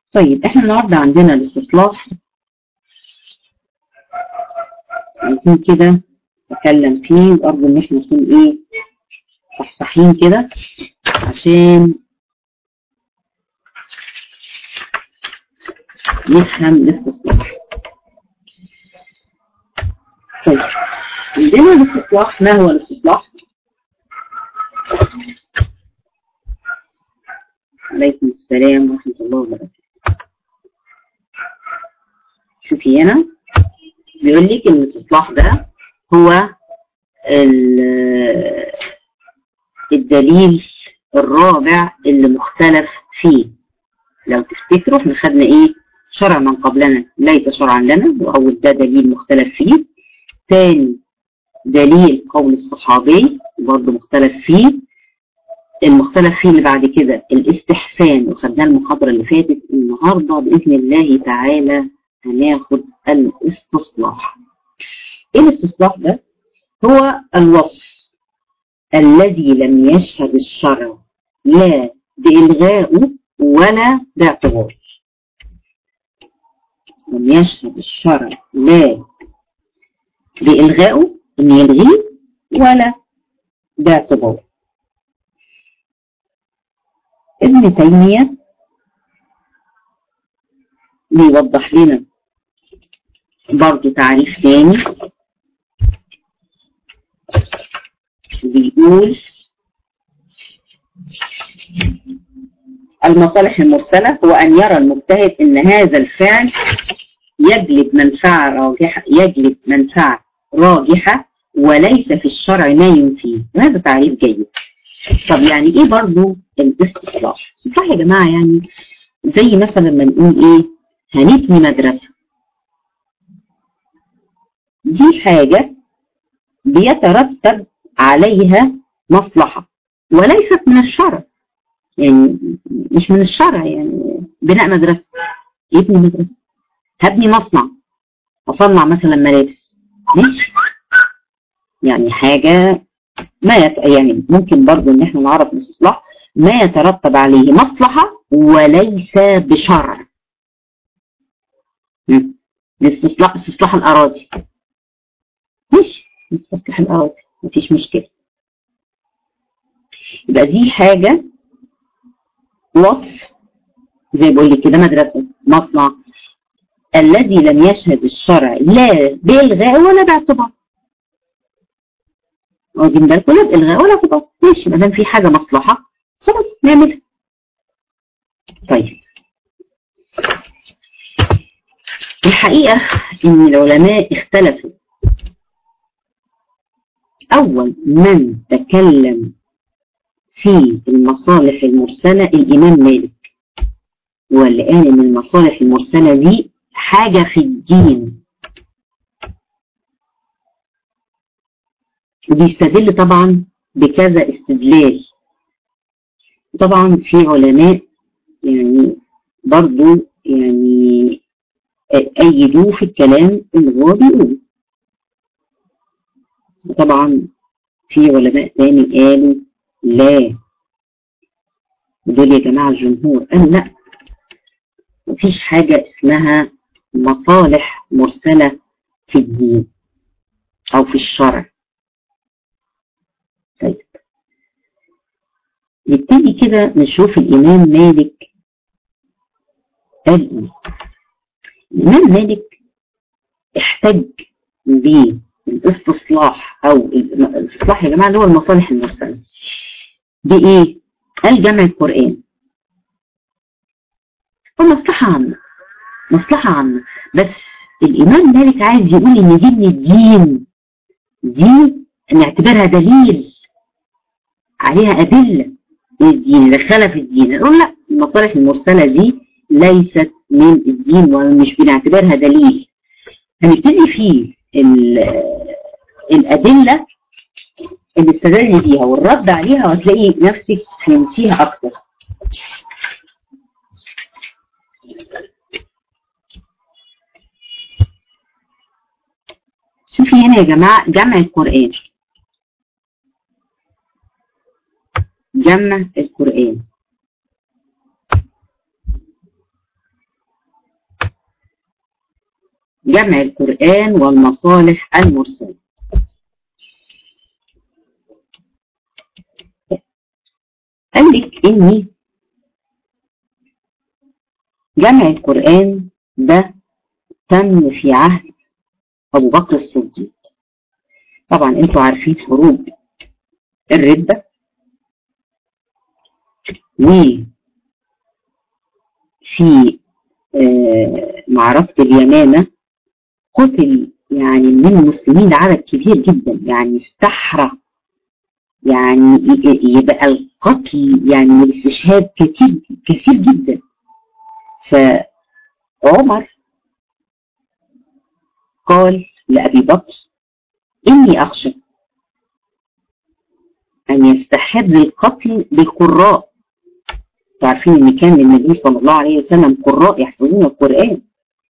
طيب احنا النهارده عندنا الاستصلاح عايزين كده اتكلم فيه وارجو ان احنا نكون ايه صحصحين كده عشان نفهم الاستصلاح طيب عندنا الاستصلاح ما هو الاستصلاح؟ عليكم السلام ورحمة الله وبركاته شوفي هنا بيقول لك ان الاستصلاح ده هو الدليل الرابع اللي مختلف فيه لو تفتكروا احنا خدنا ايه شرع من قبلنا ليس شرعا لنا واول ده دليل مختلف فيه ثاني دليل قول الصحابي برضه مختلف فيه المختلف فيه اللي بعد كده الاستحسان وخدناه المحاضرة اللي فاتت النهاردة بإذن الله تعالى هناخد الاستصلاح ايه الاستصلاح ده هو الوصف الذي لم يشهد الشرع لا بإلغائه ولا باعتباره لم يشهد الشرع لا بإلغائه إن يلغيه ولا باعتباره ابن تيمية بيوضح لنا برضو تعريف تاني بيقول المصالح المرسلة هو أن يرى المجتهد أن هذا الفعل يجلب منفعة راجحة يجلب منفعة راجحة وليس في الشرع ما ينفيه وهذا تعريف جيد طب يعني ايه برضو الاستصلاح استصلاح يا جماعة يعني زي مثلا لما نقول ايه هنبني مدرسة دي حاجة بيترتب عليها مصلحة وليست من الشرع يعني مش من الشرع يعني بناء مدرسة يبني مدرسة هبني مصنع أصنع مثلا ملابس ماشي يعني حاجة ما يت... يعني ممكن برضو ان احنا نعرف الاستصلاح ما يترتب عليه مصلحة وليس بشرع الاستصلاح استصلاح الأراضي ماشي استصلاح الأراضي مفيش مشكلة يبقى دي حاجة وصف زي بقول لك كده مدرسة مصنع الذي لم يشهد الشرع لا بإلغاء ولا باعتبار واخدين بالكم لا بإلغاء ولا باعتبار ماشي ما دام في حاجة مصلحة خلاص نعملها طيب الحقيقة إن العلماء اختلفوا أول من تكلم في المصالح المرسلة الإمام مالك واللي قال إن المصالح المرسلة دي حاجة في الدين وبيستدل طبعا بكذا استدلال طبعا في علماء يعني برضو يعني أيدوه في الكلام اللي هو بيقوله طبعا في علماء تاني قالوا لا دول يا جماعة الجمهور قال لا مفيش حاجة اسمها مصالح مرسلة في الدين أو في الشرع طيب نبتدي كده نشوف الإمام مالك قال إيه الإمام مالك احتج بالاستصلاح أو الاستصلاح يا جماعة اللي هو المصالح المرسلة بإيه؟ قال جمع القرآن ومصلحة عامة مصلحة عامة بس الإمام مالك عايز يقول إن دي من الدين دي نعتبرها دليل عليها أدلة من الدين دخلها في الدين نقول لا المصالح المرسلة دي ليست من الدين ومش بنعتبرها دليل هنبتدي في الأدلة اللي استدل بيها والرد عليها وهتلاقي نفسك فهمتيها أكتر شوفي هنا يا جماعة جمع القرآن جمع القرآن جمع القرآن والمصالح المرسلة قال لك إني جمع القرآن ده تم في عهد أبو بكر الصديق طبعا انتوا عارفين حروب الردة وفي آه معركة اليمامة قتل يعني من المسلمين عدد كبير جدا يعني استحرى يعني يبقى القتل يعني والاستشهاد كتير كثير جدا فعمر قال لأبي بكر إني أخشى أن يستحب القتل بالقراء تعرفين إن كان النبي صلى الله عليه وسلم قراء يحفظون القرآن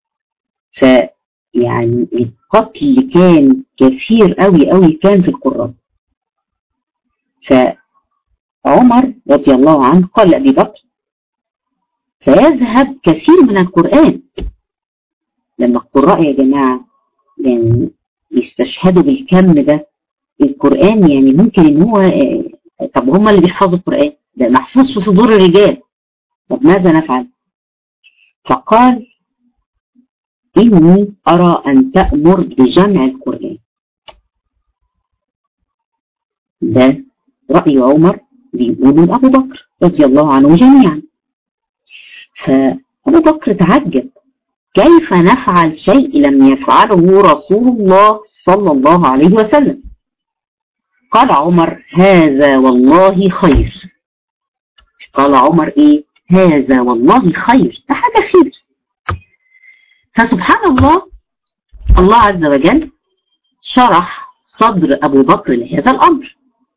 فيعني القتل كان كثير قوي قوي كان في القراء فعمر رضي الله عنه قال لأبي بكر فيذهب كثير من القرآن لما القراء يا جماعة يعني يستشهدوا بالكم ده القرآن يعني ممكن ان هو طب هم اللي بيحفظوا القرآن ده محفوظ في صدور الرجال طب ماذا نفعل فقال إني أرى أن تأمر بجمع القرآن ده رأي عمر بيقولوا لأبو بكر رضي الله عنه جميعا فأبو بكر تعجب كيف نفعل شيء لم يفعله رسول الله صلى الله عليه وسلم قال عمر هذا والله خير قال عمر ايه هذا والله خير ده حاجة خير فسبحان الله الله عز وجل شرح صدر أبو بكر لهذا الأمر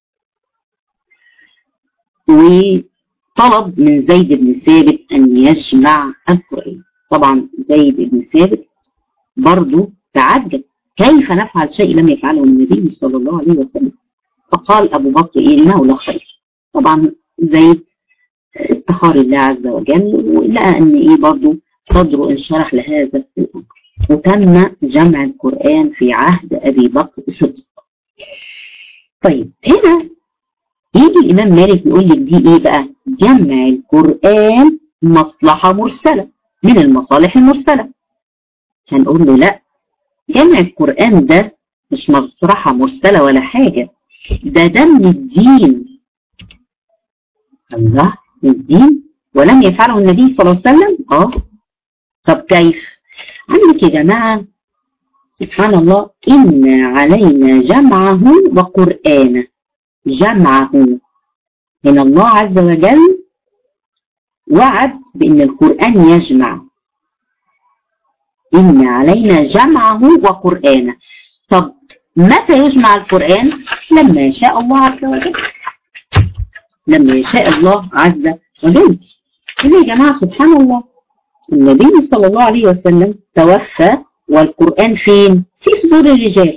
وطلب من زيد بن ثابت أن يجمع القرآن طبعا زيد بن ثابت برضه تعجب كيف نفعل شيء لم يفعله النبي صلى الله عليه وسلم فقال أبو بكر إيه إنه لخير طبعا زيد استخار الله عز وجل ولقى أن إيه برضه صدره انشرح لهذا الأمر وتم جمع القرآن في عهد أبي بكر الصديق طيب هنا يجي الإمام مالك يقول لك دي إيه بقى جمع القرآن مصلحة مرسلة من المصالح المرسلة هنقول له لا جمع القرآن ده مش مصلحة مرسلة ولا حاجة ده ده من الدين الله من الدين ولم يفعله النبي صلى الله عليه وسلم اه طب كيف عندك يا جماعة سبحان الله إن علينا جمعه وقرآنه جمعه من الله عز وجل وعد بأن القرآن يجمع إن علينا جمعه وقرآنه طب متى يجمع القرآن لما يشاء الله عز وجل لما يشاء الله عز وجل هنا يا جماعة سبحان الله النبي صلى الله عليه وسلم توفى والقرآن فين في صدور الرجال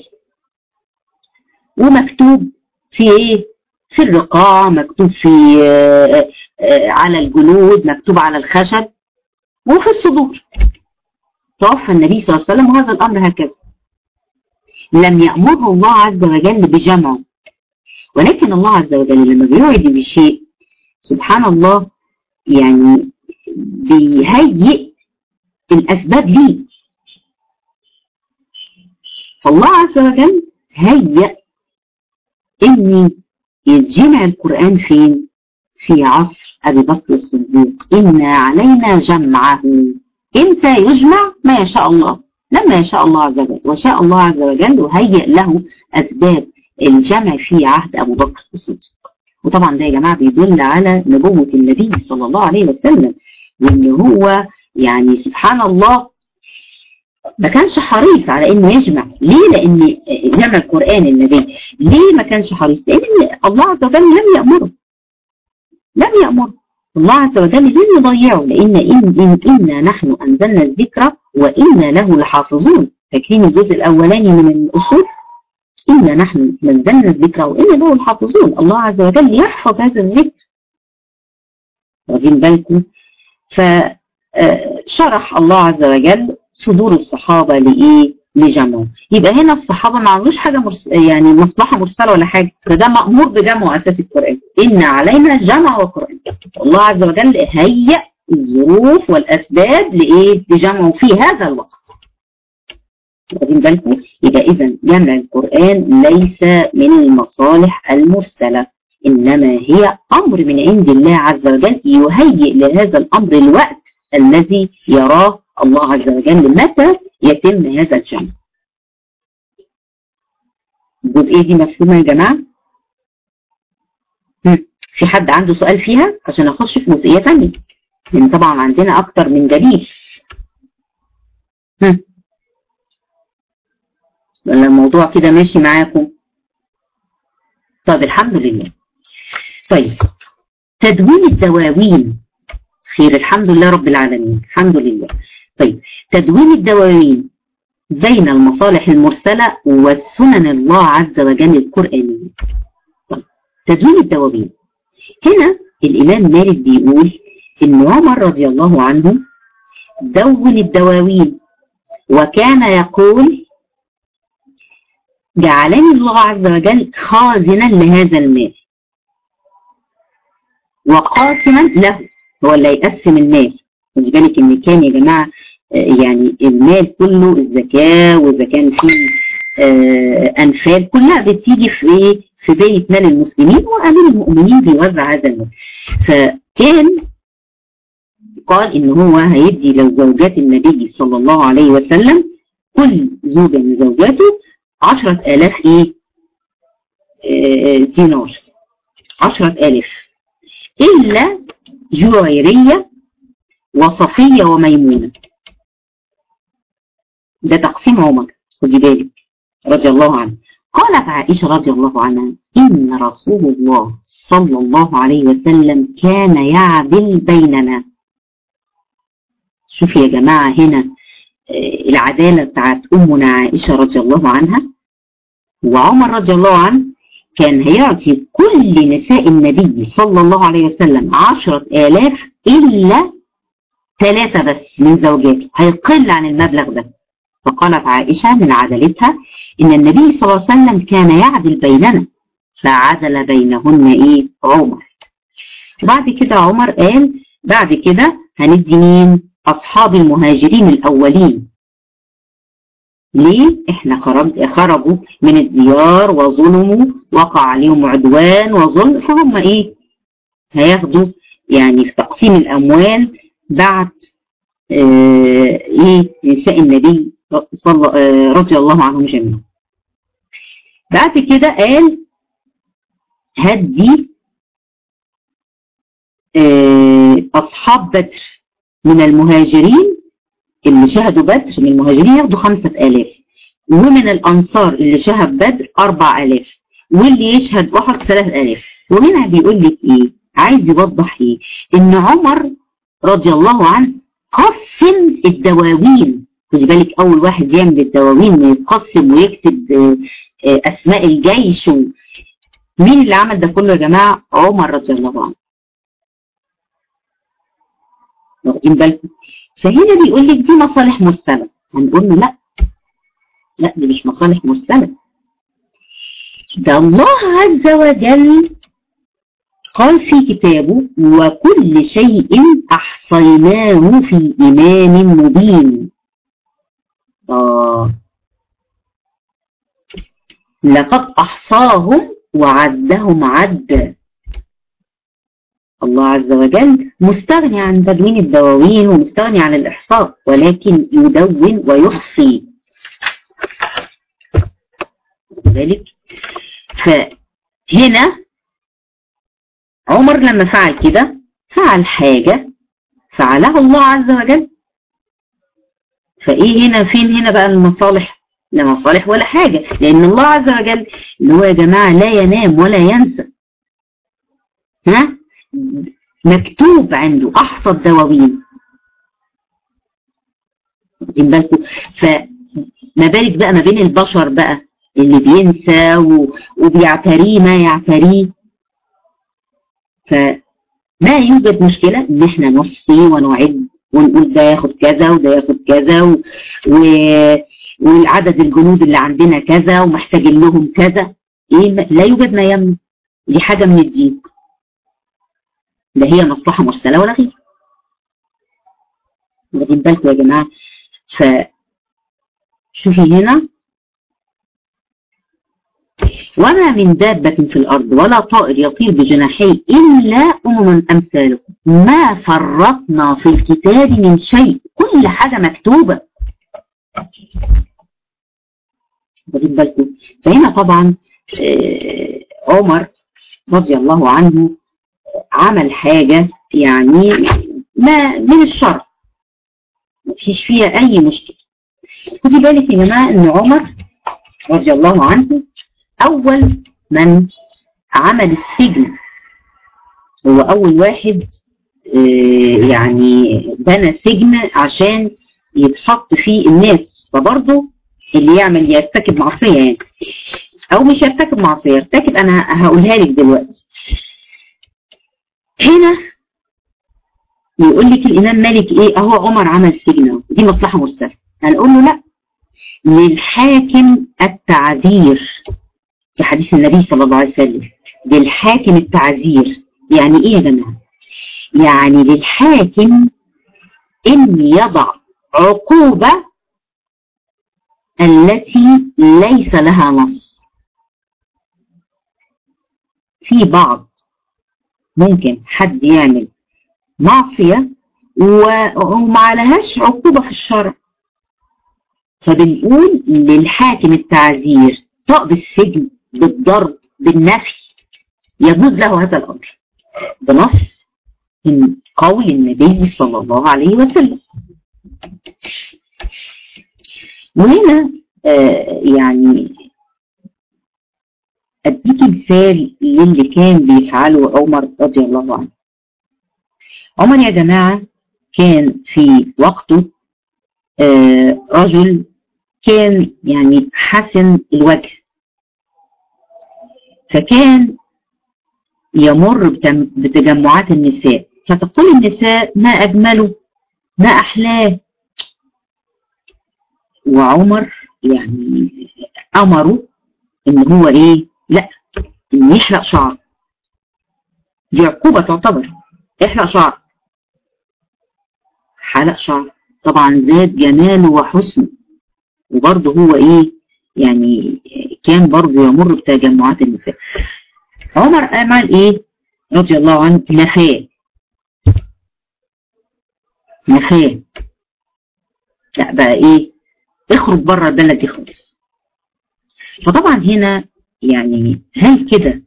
ومكتوب في ايه في الرقاع مكتوب في آآ آآ على الجلود مكتوب على الخشب وفي الصدور توفى النبي صلى الله عليه وسلم وهذا الأمر هكذا لم يأمره الله عز وجل بجمعه ولكن الله عز وجل لما بيوعد بشيء سبحان الله يعني بيهيئ الأسباب ليه فالله عز وجل هيئ إن يتجمع القرآن فين؟ في عصر أبي بكر الصديق إن علينا جمعه إمتى يجمع؟ ما يشاء الله لما يشاء الله عز وجل وشاء الله عز وجل وهيئ له أسباب الجمع في عهد أبو بكر الصديق وطبعا ده يا جماعة بيدل على نبوة النبي صلى الله عليه وسلم وإن هو يعني سبحان الله ما كانش حريص على انه يجمع ليه لان جمع القرآن النبي ليه ما كانش حريص لان الله عز وجل لم يأمره لم يأمره الله عز وجل لم يضيعه لان إن, إن إنا نحن أنزلنا الذكر وإنا له لحافظون فاكرين الجزء الأولاني من الأصول إنا نحن نزلنا الذكر وإنا له لحافظون الله عز وجل يحفظ هذا الذكر واخدين بالكم فشرح الله عز وجل صدور الصحابة لإيه لجمعه يبقى هنا الصحابة ما عملوش حاجة مرس... يعني مصلحة مرسلة ولا حاجة ده, ده مأمور بجمع أساس القرآن إن علينا جمع وقرآن الله عز وجل هيأ الظروف والأسباب لإيه لجمعه في هذا الوقت واخدين بالكم يبقى إذا جمع القرآن ليس من المصالح المرسلة إنما هي أمر من عند الله عز وجل يهيئ لهذا الأمر الوقت الذي يراه الله عز وجل متى يتم هذا الجمع الجزئية دي مفهومة يا جماعة؟ في حد عنده سؤال فيها عشان أخش في جزئية ثانية لأن طبعا عندنا أكتر من دليل ولا الموضوع كده ماشي معاكم طيب الحمد لله طيب تدوين الدواوين خير الحمد لله رب العالمين الحمد لله طيب تدوين الدواوين بين المصالح المرسلة والسنن الله عز وجل القرآنية طيب تدوين الدواوين هنا الإمام مالك بيقول إن عمر رضي الله عنه دون الدواوين وكان يقول جعلني الله عز وجل خازنا لهذا المال وقاسما له هو اللي هيقسم المال خدي بالك ان كان يا جماعه يعني المال كله الزكاه واذا كان في انفال كلها بتيجي في في بيت مال المسلمين وامير المؤمنين بيوزع هذا المال فكان قال ان هو هيدي لزوجات النبي صلى الله عليه وسلم كل زوجه من زوجاته 10000 ايه دينار 10000 إلا جويرية وصفية وميمونة ده تقسيم عمر خدي بالك رضي الله عنه قالت عائشة رضي الله عنها إن رسول الله صلى الله عليه وسلم كان يعدل بيننا شوفي يا جماعة هنا العدالة بتاعت أمنا عائشة رضي الله عنها وعمر رضي الله عنه كان هيعطي كل نساء النبي صلى الله عليه وسلم عشرة آلاف إلا ثلاثة بس من زوجاته هيقل عن المبلغ ده فقالت عائشة من عدلتها إن النبي صلى الله عليه وسلم كان يعدل بيننا فعدل بينهن إيه عمر بعد كده عمر قال بعد كده هندي مين أصحاب المهاجرين الأولين ليه؟ احنا خرج خرجوا من الديار وظلموا وقع عليهم عدوان وظلم فهم ايه؟ هياخدوا يعني في تقسيم الاموال بعد اه ايه نساء النبي صلى اه رضي الله عنهم جميعا. بعد كده قال هدي اه اصحاب بدر من المهاجرين اللي شهدوا بدر من المهاجرين ياخدوا خمسة آلاف ومن الأنصار اللي شهد بدر أربع آلاف واللي يشهد أحد ثلاث آلاف وهنا بيقول لك إيه عايز يوضح إيه إن عمر رضي الله عنه قسم الدواوين خدي بالك أول واحد يعمل الدواوين ويقسم ويكتب أسماء الجيش مين اللي عمل ده كله يا جماعة عمر رضي الله عنه واخدين بالكم فهنا بيقول لك دي مصالح مرسله هنقول له لا لا دي مش مصالح مرسله ده الله عز وجل قال في كتابه وكل شيء احصيناه في امام مبين آه لقد احصاهم وعدهم عدا الله عز وجل مستغني عن تدوين الدواوين ومستغني عن الإحصاء ولكن يدون ويحصي ذلك فهنا عمر لما فعل كده فعل حاجة فعلها الله عز وجل فايه هنا فين هنا بقى المصالح لا مصالح ولا حاجة لأن الله عز وجل اللي هو يا جماعة لا ينام ولا ينسى ها مكتوب عنده احصى الدواوين واخدين بالكم فما بالك بقى ما بين البشر بقى اللي بينسى وبيعتريه ما يعتريه فما يوجد مشكلة ان احنا نحصي ونعد ونقول ده ياخد كذا وده ياخد كذا و... و... والعدد الجنود اللي عندنا كذا ومحتاجين لهم كذا ايه ما... لا يوجد ما يمنع دي حاجة من الدين لا هي مصلحة مرسلة ولا غير واخدين بالكم يا جماعة ف شوفي هنا وما من دابة في الأرض ولا طائر يطير بجناحيه إلا أمم أمثالكم ما فرطنا في الكتاب من شيء كل حاجة مكتوبة واخدين بالكم فهنا طبعا عمر رضي الله عنه عمل حاجة يعني ما من الشرع ما فيش فيها أي مشكلة خدي بالك يا جماعة إن عمر رضي الله عنه أول من عمل السجن هو أول واحد يعني بنى سجن عشان يتحط فيه الناس فبرضه اللي يعمل يرتكب معصية يعني أو مش يرتكب معصية يرتكب أنا هقولها لك دلوقتي هنا يقول لك الإمام مالك إيه أهو عمر عمل سجن دي مصلحة مرسلة هنقول له لا للحاكم التعذير في حديث النبي صلى الله عليه وسلم للحاكم التعذير يعني ايه يا جماعه يعني للحاكم ان يضع عقوبه التي ليس لها نص في بعض ممكن حد يعمل معصيه وما لهاش عقوبه في الشرع فبنقول للحاكم التعذير سواء بالسجن بالضرب بالنفي يجوز له هذا الامر بنص من قول النبي صلى الله عليه وسلم وهنا آه يعني اديك مثال للي كان بيفعله عمر رضي الله عنه عمر يا جماعه كان في وقته آه رجل كان يعني حسن الوجه فكان يمر بتجمعات النساء فتقول النساء ما أجمله ما أحلاه وعمر يعني أمره إن هو إيه لا إن يحلق شعر دي عقوبة تعتبر احلق شعر حلق شعر طبعا زاد جماله وحسنه وبرضه هو ايه يعني كان برضه يمر بتجمعات النساء عمر عمل ايه رضي الله عنه نخاه نخاه لا بقى ايه اخرج بره البلد دي خالص فطبعا هنا يعني هل كده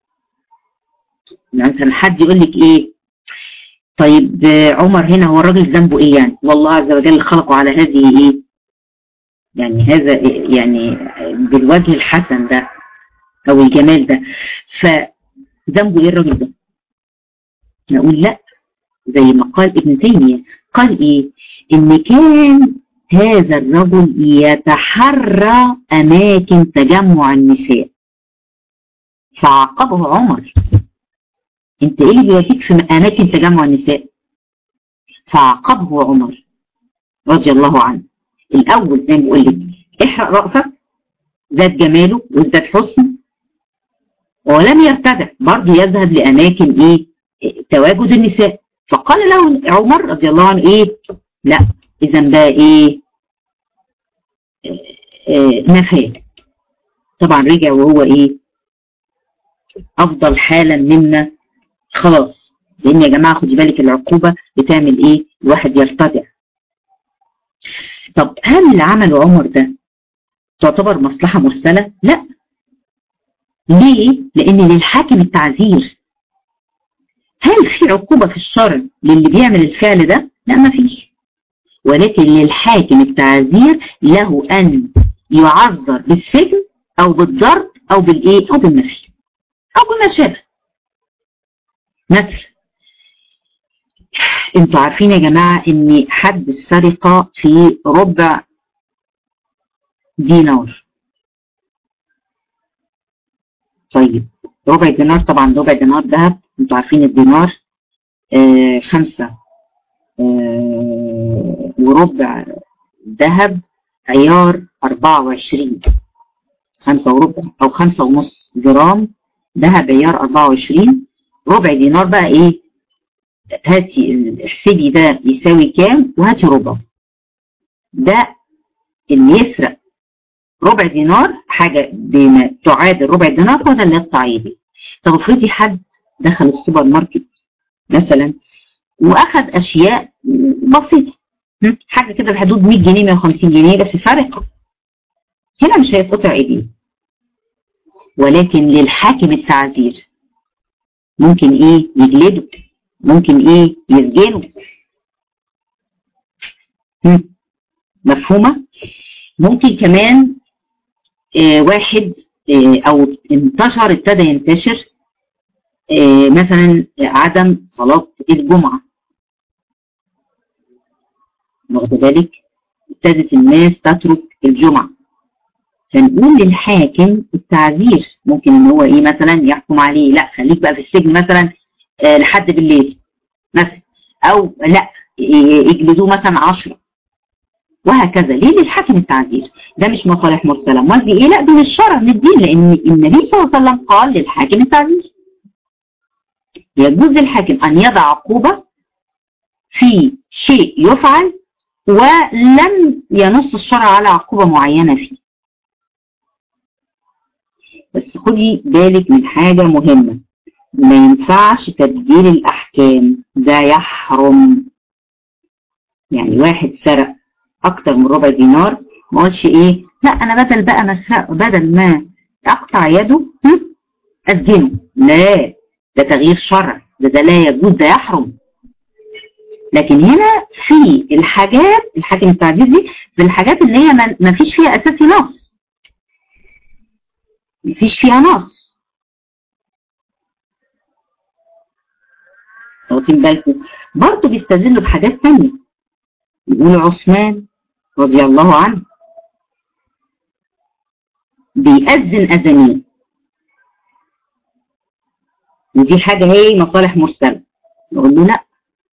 يعني مثلا حد يقول لك ايه طيب عمر هنا هو الراجل ذنبه ايه يعني والله عز وجل خلقه على هذه ايه يعني هذا يعني بالوجه الحسن ده او الجمال ده فذنبه ايه الراجل ده نقول لا زي ما قال ابن تيمية قال ايه ان كان هذا الرجل يتحرى اماكن تجمع النساء فعاقبه عمر انت ايه اللي بيوديك في اماكن تجمع النساء فعاقبه عمر رضي الله عنه الاول زي ما بقول لك احرق راسك زاد جماله وازداد حسن ولم يرتدع برضه يذهب لاماكن ايه تواجد النساء فقال له عمر رضي الله عنه ايه لا اذا بقى ايه آه نفاه طبعا رجع وهو ايه افضل حالا مما خلاص لان يا جماعه خدي بالك العقوبه بتعمل ايه الواحد يرتدع طب هل اللي عمله عمر ده تعتبر مصلحه مرسله لا ليه لان للحاكم التعذير هل في عقوبه في الشرع للي بيعمل الفعل ده لا ما فيش ولكن للحاكم التعذير له ان يعذر بالسجن او بالضرب او بالايه او بالنفي او بما شابه مثل انتوا عارفين يا جماعة ان حد السرقة في ربع دينار طيب ربع دينار طبعا ربع دينار ذهب انتوا عارفين الدينار آه خمسة آه وربع ذهب عيار 24 خمسة وربع أو خمسة ونص جرام ذهب عيار 24 ربع دينار بقى إيه هاتي احسبي ده يساوي كام وهاتي ربع ده اللي يسرق ربع دينار حاجة بما تعادل ربع دينار هو ده اللي يقطع يدي طب افرضي حد دخل السوبر ماركت مثلا واخد اشياء بسيطه حاجه كده بحدود 100 جنيه 150 جنيه بس فرق هنا مش هيتقطع ايديه ولكن للحاكم التعزير ممكن ايه يجلده ممكن ايه يسجنه مفهومه ممكن كمان آه واحد آه او انتشر ابتدى ينتشر آه مثلا عدم صلاة الجمعة واخد بالك ابتدت الناس تترك الجمعة فنقول للحاكم التعذير ممكن ان هو ايه مثلا يحكم عليه لا خليك بقى في السجن مثلا آه لحد بالليل مثلا او لا يجلدوه مثلا 10 وهكذا ليه للحاكم التعذير ده مش مصالح مرسله امال دي ايه لا دي مش شرع من الدين لان النبي صلى الله عليه وسلم قال للحاكم التعذير يجوز للحاكم ان يضع عقوبه في شيء يفعل ولم ينص الشرع على عقوبه معينه فيه بس خدي بالك من حاجه مهمه ما ينفعش تبديل الاحكام ده يحرم يعني واحد سرق اكتر من ربع دينار ما قالش ايه لا انا بدل بقى ما اسرق بدل ما اقطع يده اسجنه لا ده تغيير شرع ده ده لا يجوز ده يحرم لكن هنا في الحاجات الحاكم التعزيز دي في الحاجات اللي هي ما فيش فيها اساسي نص ما فيش فيها نص واخدين بالكم برضه بيستدلوا بحاجات تانية يقول عثمان رضي الله عنه بيأذن أذانين ودي حاجة هي مصالح مرسلة نقول له لا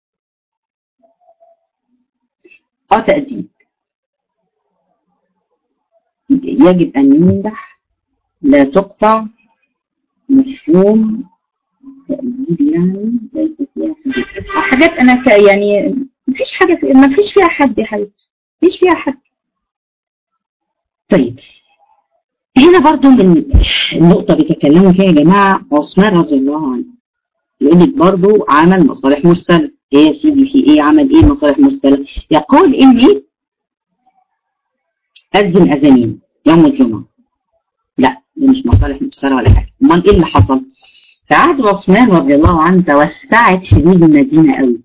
اه تأديب يجب أن يمدح لا تقطع مفهوم تأديب يعني ليس فيها حاجات أنا ك يعني مفيش حاجة ما فيش فيها حد يا حبيبتي مفيش فيها حد طيب هنا برضو من النقطة بيتكلموا فيها يا جماعة عثمان رضي الله عنه يقول لك برضو عمل مصالح مرسلة ايه يا سيدي في ايه عمل ايه مصالح مرسلة يقول اني أذن أذانين يوم الجمعة لا دي مش مصالح مرسلة ولا حاجة امال ايه اللي حصل في عهد عثمان رضي الله عنه توسعت حدود المدينة قوي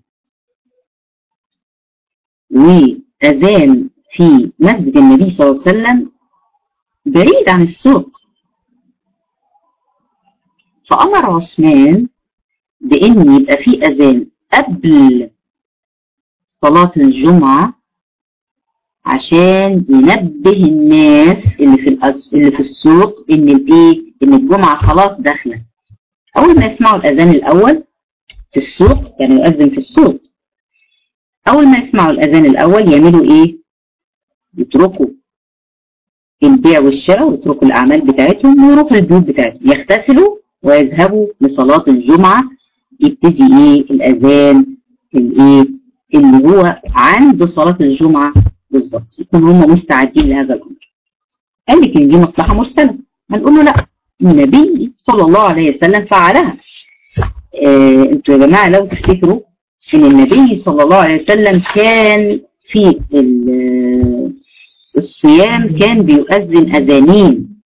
وأذان في مسجد النبي صلى الله عليه وسلم بعيد عن السوق فأمر عثمان بأن يبقى في أذان قبل صلاة الجمعة عشان ينبه الناس اللي في الأز... اللي في السوق ان الايه ان الجمعة خلاص داخلة اول ما يسمعوا الاذان الاول في السوق كانوا يؤذن في السوق اول ما يسمعوا الاذان الاول يعملوا ايه يتركوا البيع والشراء ويتركوا الاعمال بتاعتهم ويروحوا البيوت بتاعتهم يغتسلوا ويذهبوا لصلاة الجمعة يبتدي ايه الاذان الايه اللي هو عند صلاة الجمعة بالظبط يكون هم مستعدين لهذا الامر قال لك ان دي مصلحة مرسلة هنقول له لا النبي صلى الله عليه وسلم فعلها آه انتوا يا جماعة لو تفتكروا ان النبي صلى الله عليه وسلم كان في الصيام كان بيؤذن اذانين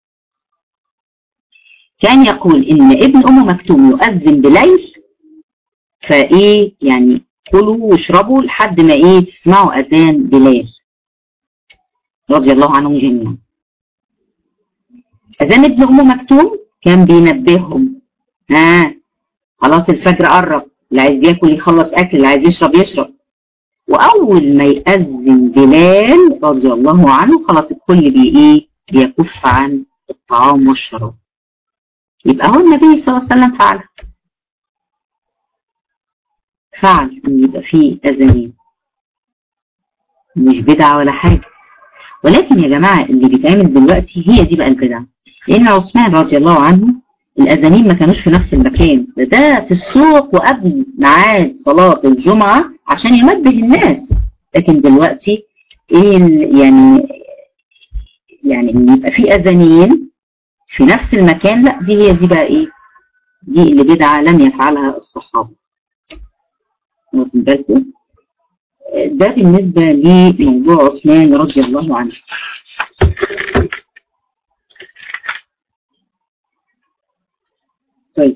كان يقول ان ابن ام مكتوم يؤذن بليل فايه يعني كلوا واشربوا لحد ما ايه تسمعوا اذان بلال رضي الله عنهم جميعا اذان ابن ام مكتوم كان بينبههم ها خلاص الفجر قرب اللي عايز ياكل يخلص اكل اللي عايز يشرب يشرب واول ما يأذن بلال رضي الله عنه خلاص الكل بي ايه بيكف عن الطعام والشراب يبقى هو النبي صلى الله عليه وسلم فعل فعل ان يبقى فيه اذانين مش بدعة ولا حاجة ولكن يا جماعة اللي بيتعمل دلوقتي هي دي بقى البدعة لأن عثمان رضي الله عنه الأذانين ما كانوش في نفس المكان ده, ده في السوق وقبل ميعاد صلاة الجمعة عشان ينبه الناس لكن دلوقتي ايه يعني يعني ان يبقى في اذانين في نفس المكان لا دي هي دي بقى ايه دي اللي بدعة لم يفعلها الصحابة واخدين بالكم ده بالنسبة لموضوع عثمان رضي الله عنه طيب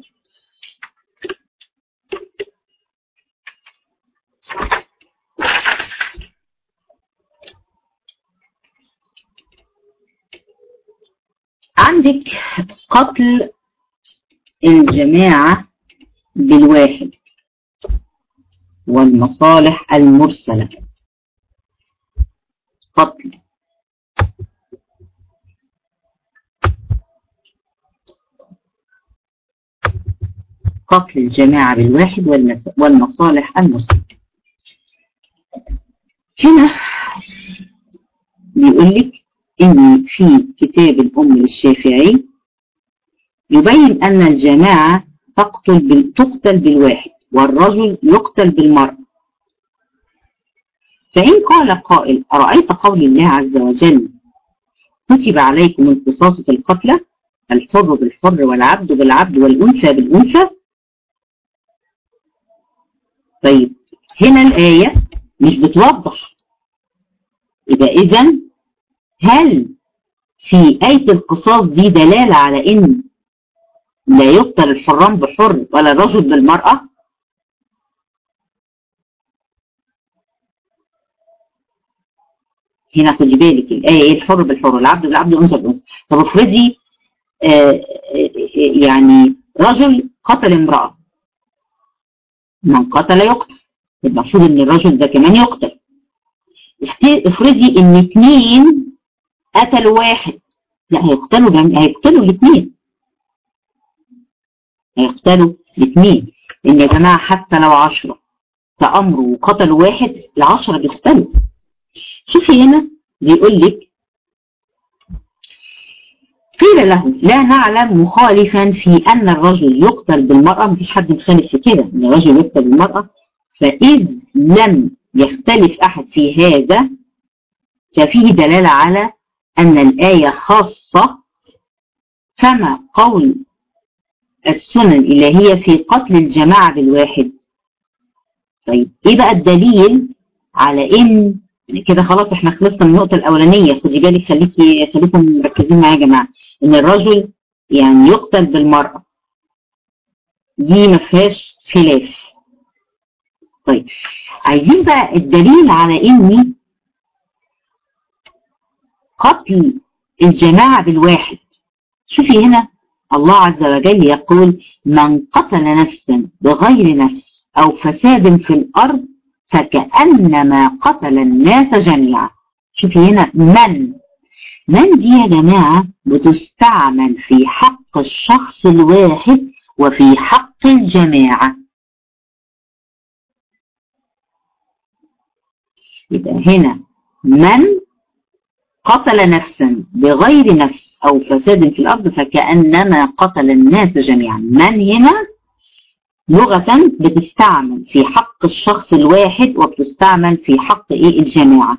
عندك قتل الجماعة بالواحد والمصالح المرسلة قتل قتل الجماعة بالواحد والمصالح المرسلة هنا بيقول لك إن في كتاب الأم للشافعي يبين أن الجماعة تقتل بال... تقتل بالواحد والرجل يقتل بالمرأة فإن قال قائل أرأيت قول الله عز وجل كتب عليكم القصاص في القتلى الحر بالحر والعبد بالعبد والأنثى بالأنثى طيب هنا الآية مش بتوضح يبقى إذا هل في آية القصاص دي دلالة على إن لا يقتل الحرام بحر ولا الرجل بالمرأة هنا خدي بالك الآية إيه الحر بالحر العبد بالعبد والأنثى بالأنثى طب افرضي آه يعني رجل قتل امرأة من قتل يقتل المفروض ان الرجل ده كمان يقتل افرضي ان اتنين قتلوا واحد لا هيقتلوا جم... هيقتلوا الاثنين هيقتلوا الاثنين ان يا جماعه حتى لو عشرة تأمروا وقتلوا واحد العشرة بيقتلوا شوفي هنا بيقول لك قيل له لا نعلم مخالفا في ان الرجل يقتل بالمرأة مفيش حد مخالف في كده ان الرجل يقتل بالمرأة فإذ لم يختلف أحد في هذا ففيه دلالة على أن الآية خاصة كما قول السنن الإلهية في قتل الجماعة بالواحد طيب إيه بقى الدليل على إن كده خلاص احنا خلصنا من النقطة الأولانية خدي بالك خليكي خليكم مركزين معايا يا جماعة إن الرجل يعني يقتل بالمرأة دي ما فيهاش خلاف طيب عايزين بقى الدليل على إن قتل الجماعة بالواحد شوفي هنا الله عز وجل يقول من قتل نفسا بغير نفس أو فساد في الأرض فكأنما قتل الناس جميعا شوفي هنا من من دي يا جماعة بتستعمل في حق الشخص الواحد وفي حق الجماعة يبقى هنا من قتل نفسا بغير نفس أو فساد في الأرض فكأنما قتل الناس جميعا من هنا لغة بتستعمل في حق الشخص الواحد وبتستعمل في حق إيه الجماعة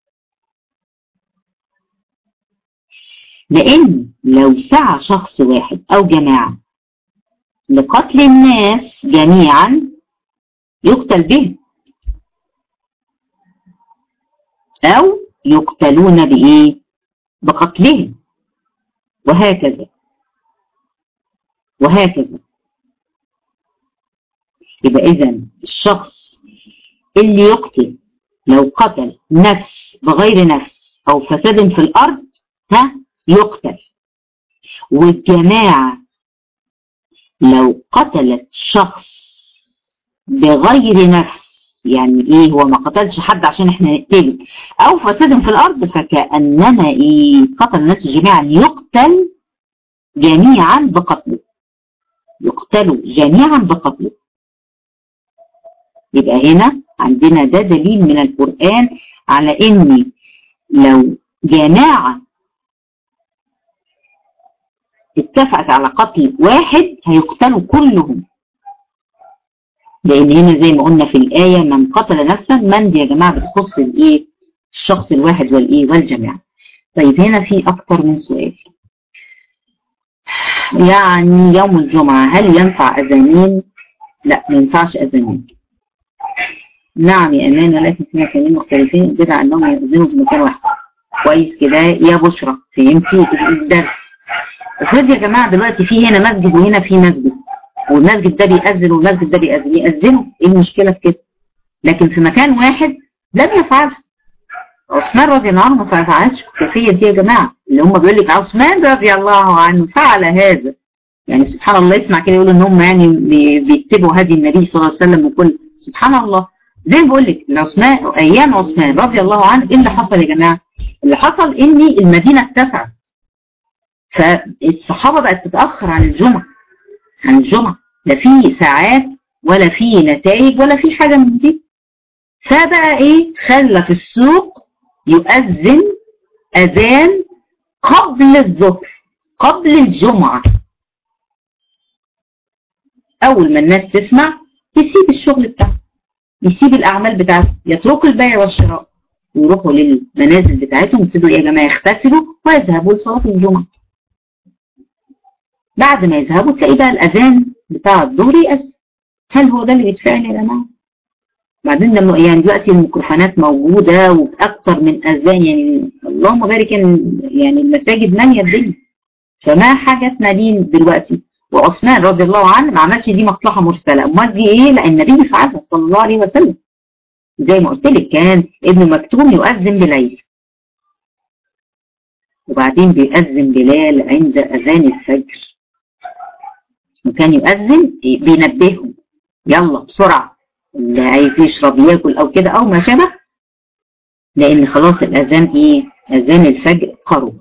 لأن لو سعى شخص واحد أو جماعة لقتل الناس جميعا يقتل به أو يقتلون بإيه؟ بقتلهم وهكذا وهكذا يبقى إذا الشخص اللي يقتل لو قتل نفس بغير نفس أو فساد في الأرض ها يقتل والجماعة لو قتلت شخص بغير نفس يعني ايه هو ما قتلش حد عشان احنا نقتله او فساد في الارض فكأنما ايه قتل الناس جميعا يقتل جميعا بقتله يقتلوا جميعا بقتله يبقى هنا عندنا ده دليل من القرآن على ان لو جماعة اتفقت على قتل واحد هيقتلوا كلهم لان هنا زي ما قلنا في الآية من قتل نفسا من دي يا جماعة بتخص الايه الشخص الواحد والايه والجماعة طيب هنا في اكتر من سؤال يعني يوم الجمعة هل ينفع اذانين لا ما ينفعش اذانين نعم يا امان ولكن في مكانين مختلفين بدع انهم يأذنوا في مكان واحد كويس كده يا بشرى فهمتي الدرس افرض يا جماعة دلوقتي في هنا مسجد وهنا في مسجد والمسجد ده بيأذن والمسجد ده بيأذن يأذنوا ايه المشكلة في كده لكن في مكان واحد لم يفعلها عثمان رضي الله عنه ما فعلش الكيفية دي يا جماعة اللي هم بيقول لك عثمان رضي الله عنه فعل هذا يعني سبحان الله يسمع كده يقول ان هم يعني بيكتبوا هدي النبي صلى الله عليه وسلم وكل سبحان الله زي ما بقول لك عثمان ايام عثمان رضي الله عنه ايه اللي حصل يا جماعه؟ اللي حصل ان المدينه اتسعت فالصحابه بقت تتاخر عن الجمعه عن الجمعه لا في ساعات ولا في نتائج ولا في حاجه من دي فبقى ايه خلى في السوق يؤذن اذان قبل الظهر قبل الجمعه اول ما الناس تسمع تسيب الشغل بتاعها يسيب الاعمال بتاعته يتركوا البيع والشراء ويروحوا للمنازل بتاعتهم يبتدوا يا جماعه يغتسلوا ويذهبوا لصلاه الجمعه بعد ما يذهبوا تلاقي بقى الاذان بتاع الظهر يأذن هل هو ده اللي بيتفعل يا جماعه بعدين لما يعني دلوقتي الميكروفونات موجوده وباكتر من اذان يعني اللهم بارك يعني المساجد ماليه الدنيا فما حاجتنا ليه دلوقتي وعثمان رضي الله عنه ما عملش دي مصلحه مرسله امال دي ايه لان النبي فعلها صلى الله عليه وسلم زي ما قلت لك كان ابن مكتوم يؤذن بليل وبعدين بيأذن بلال عند اذان الفجر وكان يؤذن بينبههم يلا بسرعه اللي عايز يشرب ياكل او كده او ما شابه لان خلاص الاذان ايه اذان الفجر قرب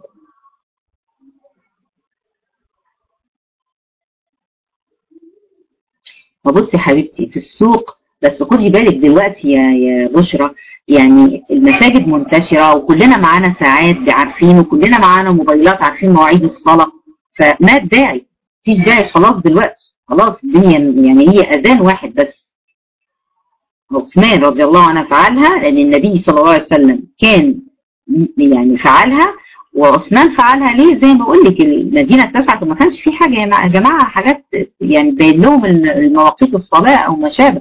فبصي حبيبتي في السوق بس خدي بالك دلوقتي يا يا بشرى يعني المساجد منتشره وكلنا معانا ساعات عارفين وكلنا معانا موبايلات عارفين مواعيد الصلاه فما الداعي مفيش داعي خلاص دلوقتي خلاص الدنيا يعني هي اذان واحد بس عثمان رضي الله عنه فعلها لان النبي صلى الله عليه وسلم كان يعني فعلها وعثمان فعلها ليه زي ما بقول لك المدينه اتسعت وما كانش في حاجه يا جماعه حاجات يعني باين لهم المواقيت الصلاه او ما شابه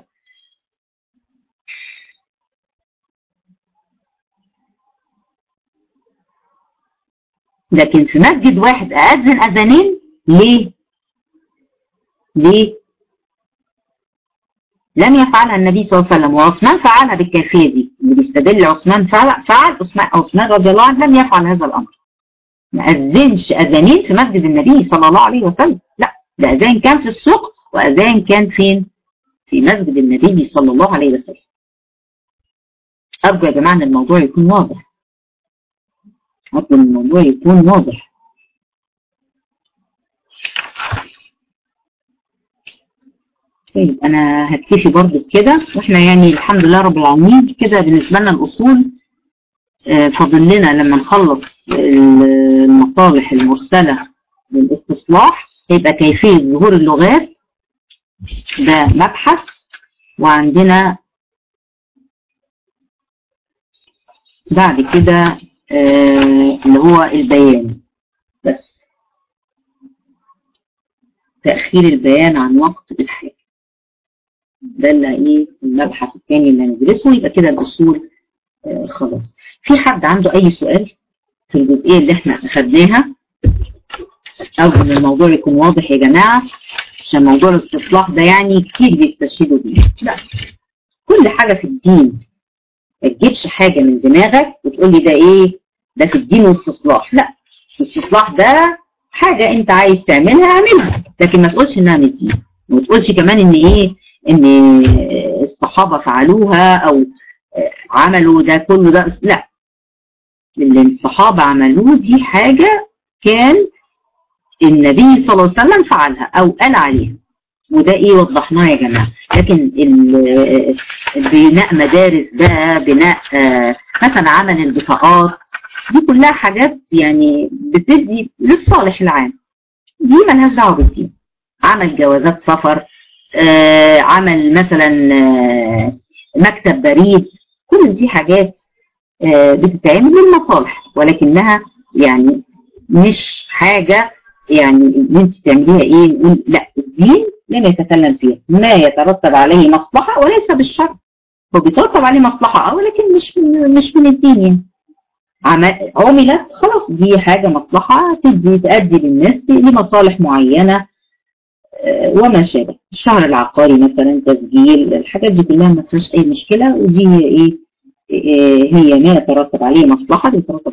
لكن في مسجد واحد اذن اذانين ليه؟ ليه؟ لم يفعلها النبي صلى الله عليه وسلم وعثمان فعلها بالكيفيه دي اللي بيستدل عثمان فعل فعل عثمان عثمان رضي الله عنه لم يفعل هذا الامر ما اذنش اذانين في مسجد النبي صلى الله عليه وسلم لا ده اذان كان في السوق واذان كان فين في مسجد النبي صلى الله عليه وسلم ارجو يا جماعه ان الموضوع يكون واضح ارجو ان الموضوع يكون واضح طيب انا هكتفي برضو كده واحنا يعني الحمد لله رب العالمين كده بالنسبه لنا الاصول فاضل لنا لما نخلص المصالح المرسله للاستصلاح هيبقى كيفيه ظهور اللغات ده مبحث وعندنا بعد كده اللي هو البيان بس تأخير البيان عن وقت الحاجة ده اللي ايه المبحث الثاني اللي هندرسه يبقى كده الاصول آه خلاص في حد عنده اي سؤال في الجزئيه اللي احنا اخدناها ارجو ان الموضوع يكون واضح يا جماعه عشان موضوع الاستصلاح ده يعني كتير بيستشهدوا بيه لا كل حاجه في الدين ما تجيبش حاجه من دماغك وتقول لي ده ايه ده في الدين والاستصلاح لا الاستصلاح ده حاجه انت عايز تعملها اعملها لكن ما تقولش انها من الدين ما تقولش كمان ان ايه ان الصحابه فعلوها او عملوا ده كله ده لا اللي الصحابه عملوه دي حاجه كان النبي صلى الله عليه وسلم فعلها او قال عليها وده ايه وضحناه يا جماعه لكن بناء مدارس بقى بناء مثلا عمل البطاقات دي كلها حاجات يعني بتدي للصالح العام دي ملهاش دعوه بالدين عمل جوازات سفر آه عمل مثلا آه مكتب بريد كل دي حاجات آه بتتعمل للمصالح ولكنها يعني مش حاجه يعني ان انت تعمليها ايه نقول لا الدين لم يتكلم فيها ما يترتب عليه مصلحه وليس بالشرع هو بيترتب عليه مصلحه اه ولكن مش من مش من الدين يعني عملت خلاص دي حاجه مصلحه تدي تؤدي للناس لمصالح معينه وما شابه الشهر العقاري مثلا تسجيل الحاجات دي كلها ما فيهاش اي مشكله ودي هي ايه هي ما يترتب عليه مصلحه بيترتب